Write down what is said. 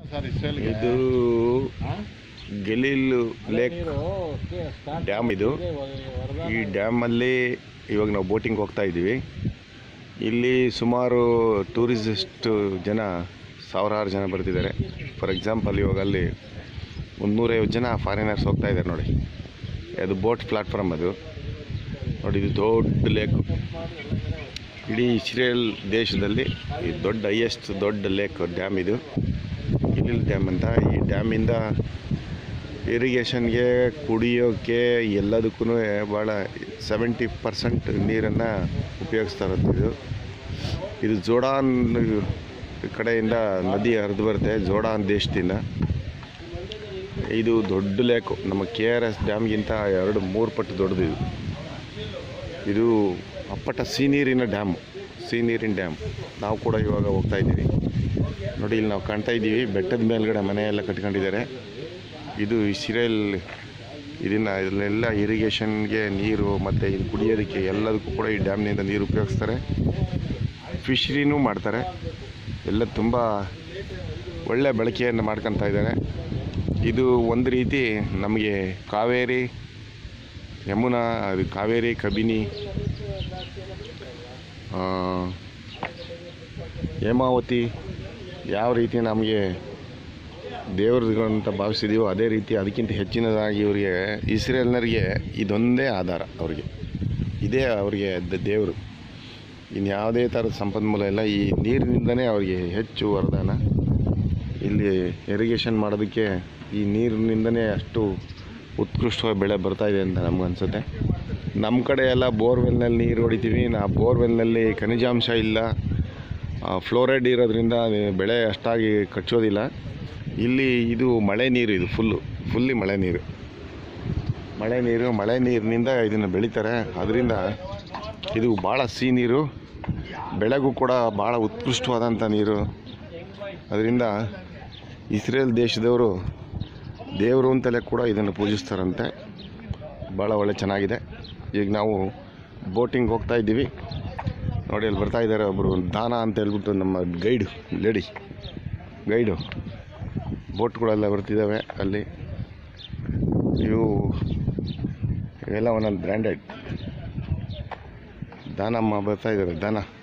Sir ಇಸ್ರೇಲ್ಗೆ ಇದು ಹಾ? ಗೆಲೀಲ್ ಲೇಕ್ ನೀರು ಕೆ- start ಡ್ಯಾಮ್ ಇದು ಇದೆ, ವ- ವರದಾ ಈ ಡ್ಯಾಮಲ್ಲಿ ಇವಾಗ ನಾವು ಬೋಟಿಂಗ್ ಹೋಗ್ತಾ ಇದ್ದೀವಿ ಇಲ್ಲಿ ಸುಮಾರು ಟೂರಿಸ್ಟ್ ಜನ ಸಾವಿರಾರು ಜನ ಬರ್ತಿದ್ದಾರೆ ಫಾರ್ ಎಕ್ಸಾಂಪಲ್ ಇವಾಗ ಅಲ್ಲಿ ಒಂದು ನೂರೈವತ್ತು ಜನ ಫಾರಿನರ್ಸ್ ಹೋಗ್ತಾ ಇದ್ದಾರೆ ನೋಡಿ ಅದು ಬೋಟ್ ಪ್ಲಾಟ್ಫಾರ್ಮ್ ಅದು ನೋಡಿ ಇದು ದೊಡ್ಡ ಲೇಕು ಇಡೀ ಇಸ್ರೇಲ್ ದೇಶದಲ್ಲಿ ಈ ದೊಡ್ಡ ಹೈಯೆಸ್ಟ್ ದೊಡ್ಡ ಲೇಕ್ ಡ್ಯಾಮ್ ಇದು ಇಲಿಲ್ ಡ್ಯಾಮ್ ಅಂತ ಈ ಡ್ಯಾಮಿಂದ ಇರಿಗೇಷನ್ಗೆ ಕುಡಿಯೋಕ್ಕೆ ಎಲ್ಲದಕ್ಕೂ ಭಾಳ ಸೆವೆಂಟಿ ಪರ್ಸೆಂಟ್ ನೀರನ್ನು ಉಪಯೋಗಿಸ್ತಾ ಇರೋದು ಇದು ಇದು ಜೋಡಾನ್ ಕಡೆಯಿಂದ ನದಿ ಹರಿದು ಬರುತ್ತೆ ಜೋಡಾನ್ ದೇಶದಿಂದ ಇದು ದೊಡ್ಡ ಲೇಕು ನಮ್ಮ ಕೆ ಆರ್ ಎಸ್ ಡ್ಯಾಮ್ಗಿಂತ ಎರಡು ಮೂರು ಪಟ್ಟು ದೊಡ್ಡದು ಇದು ಇದು ಅಪ್ಪಟ ಸಿನೀರಿನ ಡ್ಯಾಮು ಸಿನೀರಿನ ಡ್ಯಾಮ್ ನಾವು ಕೂಡ ಇವಾಗ ಹೋಗ್ತಾ ಇದ್ದೀವಿ ನೋಡಿ ಇಲ್ಲಿ ನಾವು ಕಾಣ್ತಾ ಇದ್ದೀವಿ ಬೆಟ್ಟದ ಮೇಲ್ಗಡೆ ಮನೆ ಎಲ್ಲ ಕಟ್ಕೊಂಡಿದ್ದಾರೆ ಇದು ಇಸ್ರೇಲ್ ಇದನ್ನು ಇದನ್ನೆಲ್ಲ ಇರಿಗೇಷನ್ಗೆ ನೀರು ಮತ್ತು ಇದು ಕುಡಿಯೋದಕ್ಕೆ ಎಲ್ಲದಕ್ಕೂ ಕೂಡ ಈ ಡ್ಯಾಮ್ನಿಂದ ನೀರು ಉಪಯೋಗಿಸ್ತಾರೆ ಫಿಶ್ರಿನೂ ಮಾಡ್ತಾರೆ ಎಲ್ಲ ತುಂಬ ಒಳ್ಳೆ ಬಳಕೆಯನ್ನು ಮಾಡ್ಕೊತಾ ಇದ್ದಾರೆ ಇದು ಒಂದು ರೀತಿ ನಮಗೆ ಕಾವೇರಿ ಯಮುನಾ ಅದು ಕಾವೇರಿ ಕಬಿನಿ ಆ, ಹೇಮಾವತಿ ಯಾವ ರೀತಿ ನಮಗೆ ದೇವ್ರಗಳು ಅಂತ ಭಾವಿಸಿದೀವೋ ಅದೇ ರೀತಿ ಅದಕ್ಕಿಂತ ಹೆಚ್ಚಿನದಾಗಿ ಇವರಿಗೆ ಇಸ್ರೇಲ್ನರಿಗೆ ಇದೊಂದೇ ಆಧಾರ ಅವರಿಗೆ ಇದೇ ಅವರಿಗೆ ದ- ದೇವರು ಇನ್ಯಾವುದೇ ಥರದ ಸಂಪನ್ಮೂಲ ಇಲ್ಲ ಈ ನೀರಿನಿಂದನೇ ಅವರಿಗೆ ಹೆಚ್ಚು ವರದಾನ ಇಲ್ಲಿ ಇರಿಗೇಷನ್ ಮಾಡೋದಕ್ಕೆ ಈ ನೀರಿನಿಂದನೇ ಅಷ್ಟು ಉತ್ಕೃಷ್ಟವಾಗಿ ಬೆಳೆ ಬರ್ತಾ ಇದೆ ಅಂತ ನಮಗನ್ಸುತ್ತೆ ನಮ್ಮ ಕಡೆ ಎಲ್ಲ ಬೋರ್ವೆಲ್ನಲ್ಲಿ ನೀರು ಹೊಡಿತೀವಿ ನಾ ಬೋರ್ವೆಲ್ನಲ್ಲಿ ಖನಿಜಾಂಶ ಇಲ್ಲ ಫ್ಲೋರೈಡ್ ಇರೋದ್ರಿಂದ ಅದು ಬೆಳೆ ಅಷ್ಟಾಗಿ ಕಚ್ಚೋದಿಲ್ಲ ಇಲ್ಲಿ ಇದು ಮಳೆ ನೀರು ಇದು ಫುಲ್ಲು ಫುಲ್ಲಿ ಮಳೆ ನೀರು ಮಳೆ ನೀರು ಮಳೆ ನೀರಿನಿಂದ ಇದನ್ನು ಬೆಳೀತಾರೆ ಅದರಿಂದ ಇದು ಭಾಳ ಸಿಹಿ ನೀರು ಬೆಳೆಗೂ ಕೂಡ ಭಾಳ ಉತ್ಕೃಷ್ಟವಾದಂಥ ನೀರು ಅದರಿಂದ ಇಸ್ರೇಲ್ ದೇಶದವರು ದೇವರು ಅಂತಲೇ ಕೂಡ ಇದನ್ನು ಪೂಜಿಸ್ತಾರಂತೆ ಭಾಳ ಒಳ್ಳೆ ಚೆನ್ನಾಗಿದೆ ಈಗ ನಾವು ಬೋಟಿಂಗ್ ಹೋಗ್ತಾ ಇದ್ದೀವಿ ನೋಡಿ ಅಲ್ಲಿ ಬರ್ತಾ ಇದ್ದಾರೆ ಒಬ್ಬರು ದಾನ ಅಂತ ಹೇಳ್ಬಿಟ್ಟು ನಮ್ಮ ಗೈಡು ಲೇಡಿ ಗೈಡು ಬೋಟ್ಗಳೆಲ್ಲ ಬರ್ತಿದ್ದಾವೆ ಅಲ್ಲಿ ಇವು ಇವೆಲ್ಲ ಒಂದೊಂದು ಬ್ರ್ಯಾಂಡೆಡ್ ದಾನಮ್ಮ ಬರ್ತಾ ಇದ್ದಾರೆ ದಾನ